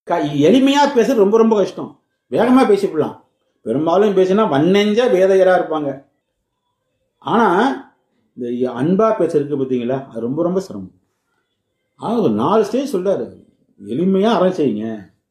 க- எளிமையா பேசுறது ரொம்ப ரொம்ப கஷ்டம் வேகமா பேசிவிடலாம் பெரும்பாலும் பேசினா வன்னெஞ்ச வேதையரா இருப்பாங்க ஆனா இந்த அன்பா பேசுறதுக்கு பார்த்தீங்களா அது ரொம்ப ரொம்ப சிரமம் ஆனா ஒரு நாலு ஸ்டேஜ் சொல்றாரு எளிமையா அறம் செய்யுங்க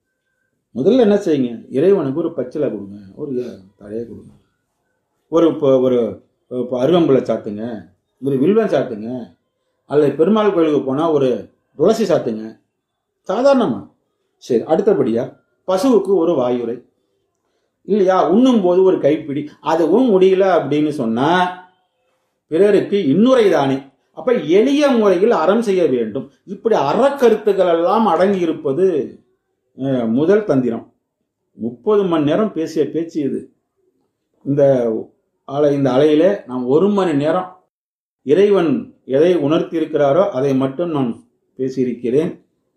முதல்ல என்ன செய்யுங்க இறைவனுக்கு ஒரு பச்சிலை கொடுங்க ஒரு தழையை கொடுங்க ஒரு இப்போ ஒரு இப்போ அருவம்புலை சாத்துங்க ஒரு வில்வன் சாத்துங்க அல்லது பெருமாள் கோயிலுக்கு போனால் ஒரு துளசி சாத்துங்க சாதாரணமா சரி அடுத்தபடியா பசுவுக்கு ஒரு வாயுரை இல்லையா உண்ணும் போது ஒரு கைப்பிடி அதுவும் முடியல அப்படின்னு சொன்னா பிறருக்கு இன்னுரை தானே அப்ப எளிய முறையில் அறம் செய்ய வேண்டும் இப்படி அறக்கருத்துக்கள் எல்லாம் அடங்கி இருப்பது அஹ், முதல் தந்திரம் முப்பது மணி நேரம் பேசிய பேச்சு இது இந்த அலை இந்த அலையில நாம் ஒரு மணி நேரம் இறைவன் எதை உணர்த்தி இருக்கிறாரோ அதை மட்டும் நான் பேசியிருக்கிறேன்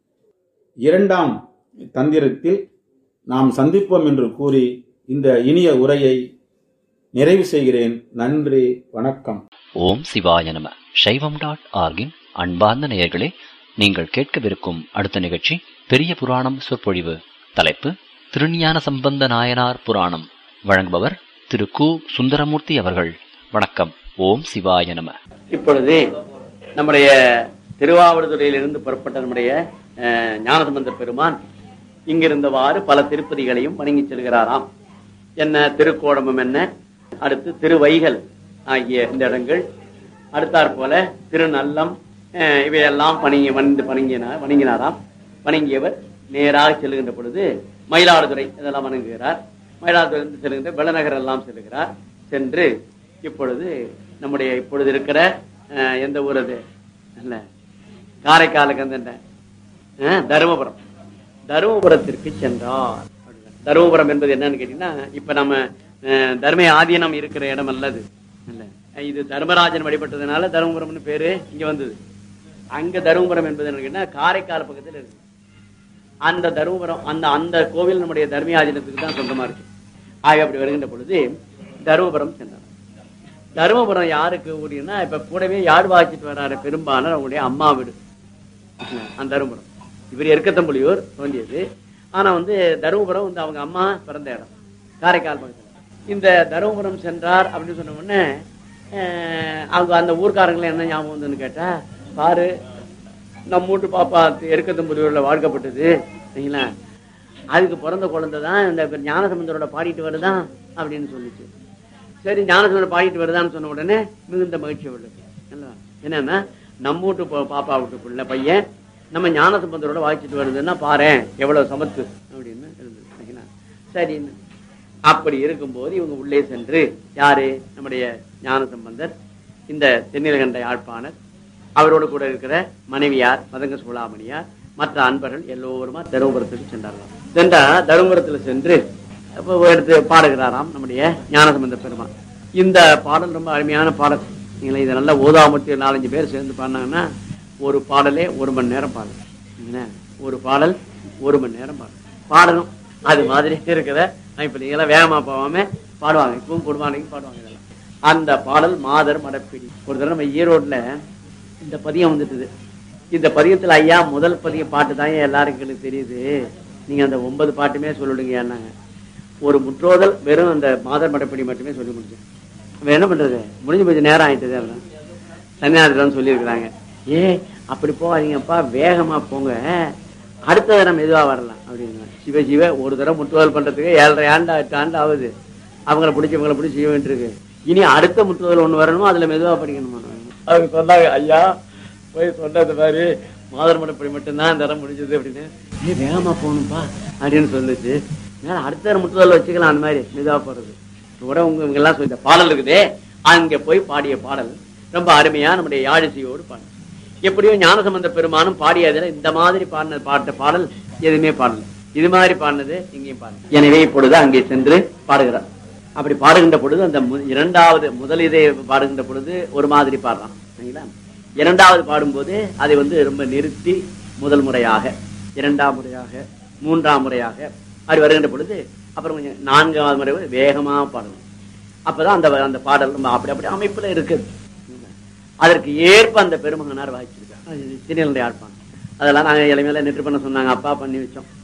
இரண்டாம் தந்திரத்தில் நாம் சந்திப்போம் என்று கூறி இந்த இனிய உரையை நிறைவு செய்கிறேன் நன்றி வணக்கம் ஓம் சிவாய நம சைவம் டாட் ஆர்கின் அன்பார்ந்த நேயர்களே நீங்கள் கேட்கவிருக்கும் அடுத்த நிகழ்ச்சி பெரிய புராணம் சொற்பொழிவு தலைப்பு திருஞான சம்பந்த நாயனார் புராணம் வழங்குபவர் திரு கு சுந்தரமூர்த்தி அவர்கள் வணக்கம் ஓம் சிவாய நம இப்பொழுது நம்முடைய திருவாவடுதுறையிலிருந்து புறப்பட்ட நம்முடைய அஹ், ஞானசம்பந்த பெருமான் இங்கிருந்தவாறு பல திருப்பதிகளையும் வணங்கி செல்கிறாராம் என்ன திருக்கோடமம் என்ன அடுத்து திருவைகள் ஆகிய இந்த இடங்கள் அடுத்தாற் போல திருநல்லம் அஹ், இவையெல்லாம் பணிங்க வந்து பணிங்கினார் வணங்கினாராம் வணங்கியவர் நேராக செல்லுகின்ற பொழுது மயிலாடுதுறை இதெல்லாம் வணங்குகிறார் மயிலாடுதுறை செல்லுகின்ற வெள்ளநகர் எல்லாம் செல்லுகிறார் சென்று இப்பொழுது நம்முடைய இப்பொழுது இருக்கிற அஹ், எந்த ஊர் அது இல்ல காரைக்காலுக்கு அந்த அஹ், தருமபுரம் தருமபுரத்திற்கு சென்றார் தருமபுரம் என்பது என்னன்னு கேட்டீங்கன்னா இப்ப நம்ம அஹ், தர்ம ஆதீனம் இருக்கிற இடம் அல்லது இல்ல இது தர்மராஜன் வழிபட்டதுனால தருமபுரம்னு பேரு இங்க வந்தது அங்க தருமபுரம் என்பது என்னன்னு கேட்டீங்கன்னா காரைக்கால் பக்கத்துல இருக்கு அந்த தருமபுரம் அந்த அந்த கோவில் நம்முடைய தர்மியாஜனத்துக்கு தான் சொந்தமா இருக்கு ஆக அப்படி வருகின்ற பொழுது தருமபுரம் சென்றார் தருமபுரம் யாருக்கு ஊடினா இப்ப கூடவே யார் வாச்சிட்டு வர்றாரு பெரும்பாலும் அவங்களுடைய அம்மா வீடு அந்த தருமபுரம் இவர் எருக்கத்தம்புலியூர் தோன்றியது ஆனா வந்து தருமபுரம் வந்து அவங்க அம்மா பிறந்த இடம் காரைக்கால் பக்கத்துல இந்த தருமபுரம் சென்றார் அப்படின்னு சொன்ன உடனே அஹ், அவங்க அந்த ஊர்க்காரங்களை என்ன ஞாபகம் வந்துன்னு கேட்டா பாரு நம்ம வீட்டு பாப்பா எருக்கத்தம்புலியூர்ல வாழ்க்கப்பட்டது சரிங்களா அதுக்கு பிறந்த குழந்தை தான் இந்த ஞானசம்பந்தரோட பாடிட்டு வருதான் அப்படின்னு சொல்லிச்சு சரி ஞானசம்பந்தர் பாடிட்டு வருதான்னு சொன்ன உடனே மிகுந்த மகிழ்ச்சி அவளுக்கு அல்லவா? என்னன்னா நம்ம வீட்டு பா- பாப்பா வீட்டுக்குள்ள பையன் நம்ம ஞானசம்பந்தரோட வாய்ச்சிட்டு வருதுன்னா பாரேன் எவ்வளவு சமத்து அப்படின்னு இருந்தது சரிங்களா? சரின்னு அப்படி இருக்கும்போது இவங்க உள்ளே சென்று யாரு நம்முடைய ஞானசம்பந்தர் இந்த தென்னிலகண்ட யாழ்ப்பாணர் அவரோடு கூட இருக்கிற மனைவியார் மதங்க சூளாமணியார் மற்ற அன்பர்கள் எல்லோருமா தருமபுரத்துக்கு சென்றார்களாம் சென்றா தருமபுரத்துல சென்று அப்ப எடுத்து பாடுகிறாராம் நம்முடைய ஞானசம்பந்த பெருமான் இந்த பாடல் ரொம்ப அருமையான பாடல் நீங்களே இதை நல்லா ஓதாமூர்த்தி நாலஞ்சு பேர் சேர்ந்து பாடினாங்கன்னா ஒரு பாடலே ஒரு மணி நேரம் பாடல் என்ன? ஒரு பாடல் ஒரு மணி நேரம் பாடல் பாடணும் அது மாதிரி இருக்கிற இப்ப நீங்களாம் வேகமா போகாம பாடுவாங்க இப்பவும் குடும்பானைக்கு பாடுவாங்க இதெல்லாம் அந்த பாடல் மாதர் மடப்பிடி ஒரு தடவை நம்ம ஈரோட்ல இந்த பதியம் வந்துட்டுது இந்த பதியத்துல ஐயா முதல் பதிய பாட்டு தான் எல்லாருக்கும் எனக்கு தெரியுது நீங்க அந்த ஒன்பது பாட்டுமே சொல்லிடுங்க என்னங்க ஒரு முற்றோதல் வெறும் அந்த மாதர் மடப்படி மட்டுமே சொல்லி முடிச்சேன் அவன் என்ன பண்றது முடிஞ்சு போச்சு நேரம் ஆயிட்டது அதான் சன்னியாசிரம் சொல்லியிருக்கிறாங்க ஏ அப்படி போகாதீங்கப்பா வேகமா போங்க அடுத்த தடவை மெதுவா வரலாம் அப்படின்னா சிவ சிவ ஒரு தடவை முற்றுதல் பண்றதுக்கு ஏழரை ஆண்டு எட்டு ஆண்டு ஆகுது அவங்கள பிடிச்சி இவங்களை பிடிச்சி செய்ய வேண்டியிருக்கு இனி அடுத்த முற்றுதல் ஒண்ணு வரணுமோ அதுல மெதுவா படிக்கணுமா அவங்க சொன்னாங்க ஐயா போய் சொன்னது மாதிரி மாதர் மடப்படி மட்டும்தான் இந்த தரம் முடிஞ்சது அப்படின்னு ஏ வேகமா போகணும்ப்பா அப்படின்னு சொல்லுச்சு அதனால அடுத்த தரம் முற்றுதல் வச்சுக்கலாம் அந்த மாதிரி மெதுவா போறது கூட உங்க இவங்க எல்லாம் சொல்லி பாடல் இருக்குதே அங்க போய் பாடிய பாடல் ரொம்ப அருமையா நம்முடைய யாழிசையோடு பாடல் எப்படியோ ஞானசம்பந்த பெருமானும் பாடியதுல இந்த மாதிரி பாடின பாட்ட பாடல் எதுவுமே பாடல இது மாதிரி பாடினது இங்கேயும் பாடல எனவே இப்பொழுது அங்கே சென்று பாடுகிறார் அப்படி பாடுகின்ற பொழுது அந்த மு- இரண்டாவது முதல் இதை பாடுகின்ற பொழுது ஒரு மாதிரி பாடுறான் சரிங்களா இரண்டாவது பாடும்போது அதை வந்து ரொம்ப நிறுத்தி முதல் முறையாக இரண்டாம் முறையாக மூன்றாம் முறையாக அப்படி வருகின்ற பொழுது அப்புறம் கொஞ்சம் நான்காவது முறை வந்து வேகமா பாடணும் அப்பதான் அந்த அந்த பாடல் நம்ம அப்படி அப்படி அமைப்புல இருக்குது அதற்கு ஏற்ப அந்த பெருமகனார் வாய்ச்சிருக்கார் திருநெல்வேலி ஆட்பான் அதெல்லாம் நாங்க இளமையில நெற்று பண்ண சொன்னாங்க அப்பா பண்ணி வச்சோம்